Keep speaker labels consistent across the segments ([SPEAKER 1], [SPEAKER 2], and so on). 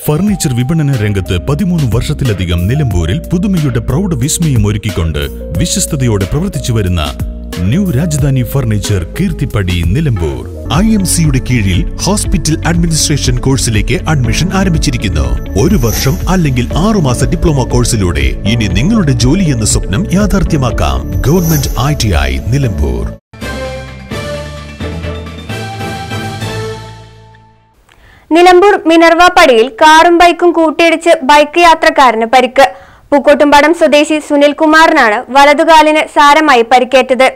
[SPEAKER 1] furniture വിപണന രംഗത്ത് പതിമൂന്ന് വർഷത്തിലധികം നിലമ്പൂരിൽ പുതുമയുടെ പ്രൗഢ വിസ്മയം ഒരുക്കിക്കൊണ്ട് വിശ്വസ്തയോടെ പ്രവർത്തിച്ചു വരുന്ന new Rajadhani furniture Keerthippadi Nilambur I M സിയുടെ കീഴിൽ ഹോസ്പിറ്റൽ അഡ്മിനിസ്ട്രേഷൻ കോഴ്സിലേക്ക് അഡ്മിഷൻ ആരംഭിച്ചിരിക്കുന്നു ഒരു വർഷം അല്ലെങ്കിൽ ആറുമാസ ഡിപ്ലോമ കോഴ്സിലൂടെ ഇനി നിങ്ങളുടെ ജോലി എന്ന സ്വപ്നം യാഥാർത്ഥ്യമാക്കാം government I T I Nilambur
[SPEAKER 2] Nilambur Minerva പടിയിൽ കാറും ബൈക്കും കൂട്ടിയിടിച്ച് ബൈക്ക് യാത്രക്കാരന് പരിക്ക് പൂക്കോട്ടുംപാടം സ്വദേശി സുനിൽകുമാറിനാണ് വലതുകാലിന് സാരമായി പരിക്കേറ്റത്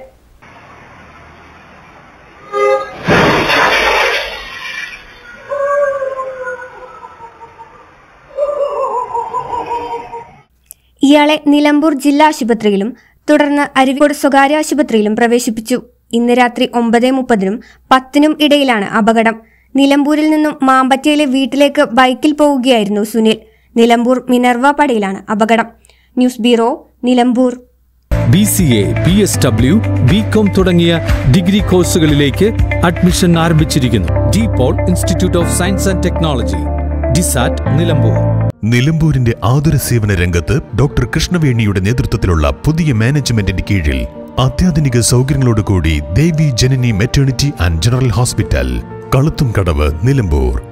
[SPEAKER 2] ഇയാളെ നിലമ്പൂർ ജില്ലാ ആശുപത്രിയിലും തുടർന്ന് അരുവിക്കോട് സ്വകാര്യ ആശുപത്രിയിലും പ്രവേശിപ്പിച്ചു ഇന്ന് രാത്രി ഒമ്പത് മുപ്പതിനും പത്തിനും ഇടയിലാണ് അപകടം നിലമ്പൂരിൽ നിന്നും മാമ്പറ്റയിലെ വീട്ടിലേക്ക് ബൈക്കിൽ പോവുകയായിരുന്നു സുനിൽ നിലമ്പൂർ മിനർവ പടിയിലാണ് അപകടം news bureau Nilambur
[SPEAKER 3] B C A P S W B com തുടങ്ങിയ ഡിഗ്രി കോഴ്സുകളിലേക്ക് അഡ്മിഷൻ ആരംഭിച്ചിരിക്കുന്നു De Paul institute of science and technology DSAT Nilambur
[SPEAKER 1] നിലമ്പൂരിന്റെ ആതുര സേവന രംഗത്ത് ഡോക്ടർ കൃഷ്ണവേണിയുടെ നേതൃത്വത്തിലുള്ള പുതിയ മാനേജ്മെന്റിന്റെ കീഴിൽ അത്യാധുനിക സൗകര്യങ്ങളോടുകൂടി Devi Janani maternity and general hospital കളുത്തും കടവ് നിലമ്പൂർ